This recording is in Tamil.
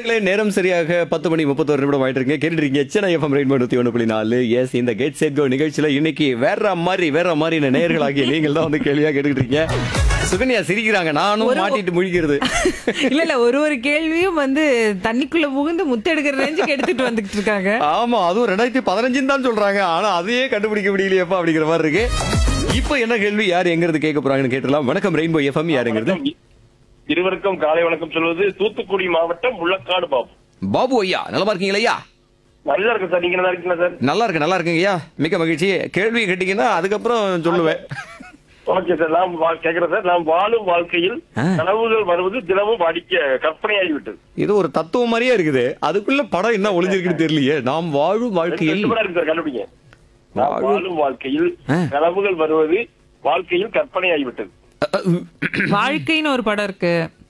நேர்களே நேரம் சரியாக பத்து மணி முப்பத்தோரு நிமிடம் ஆயிட்டு இருக்கு கேட்டுட்டு இருக்கீங்க சென்னை எஃப்எம் ரெயின் நூத்தி ஒன்று புள்ளி நாலு எஸ் இந்த கேட் செட் கோ நிகழ்ச்சியில இன்னைக்கு வேற மாதிரி வேற மாதிரி நேர்களாகிய நீங்கள் தான் வந்து கேள்வியா கேட்டுக்கிட்டு இருக்கீங்க சுகன்யா சிரிக்கிறாங்க நானும் மாட்டிட்டு முழிக்கிறது இல்ல இல்ல ஒரு ஒரு கேள்வியும் வந்து தண்ணிக்குள்ள புகுந்து முத்தெடுக்கிற ரேஞ்சுக்கு எடுத்துட்டு வந்துட்டு இருக்காங்க ஆமா அதுவும் ரெண்டாயிரத்தி பதினஞ்சுன்னு தான் சொல்றாங்க ஆனா அதையே கண்டுபிடிக்க முடியலையப்பா அப்படிங்கிற மாதிரி இருக்கு இப்போ என்ன கேள்வி யார் எங்கிறது கேட்க போறாங்கன்னு கேட்டுலாம் வணக்கம் ரெயின்போ எஃப்எம் யாருங்கிறது வணக்கம். இருவருக்கும் காலை வணக்கம் சொல்வது தூத்துக்குடி மாவட்டம் முள்ளக்காடு பாபு பாபு ஐயா நலமா இருக்கீங்களா ஐயா நல்லா இருக்கு சார் நீங்க நல்லா இருக்கீங்களா சார் நல்லா இருக்கு நல்லா இருக்குங்க ஐயா மிக்க மகிழ்ச்சி கேள்வி கேட்டீங்கன்னா அதுக்கப்புறம் சொல்லுவேன் ஓகே சார் நாம் வா- கேக்குறேன் சார் நாம் வாழும் வாழ்க்கையில் ஆ. கனவுகள் வருவது தினமும் அடிக்க கற்பனையாகி விட்டது இது ஒரு தத்துவம் மாதிரியே இருக்குது அதுக்குள்ள படம் என்ன ஒளிஞ்சிருக்குன்னு தெரியலையே நாம் வாழும் வாழ்க்கையில் சூப்பரா இருக்கு சார் கண்டுபிடிங்க நாம் வாழும்- வாழும் வாழ்க்கையில் ஆ. கனவுகள் வருவது வாழ்க்கையில் கற்பனையாகி விட்டது வாழ்க்கைன்னு ஒரு படம் இருக்கு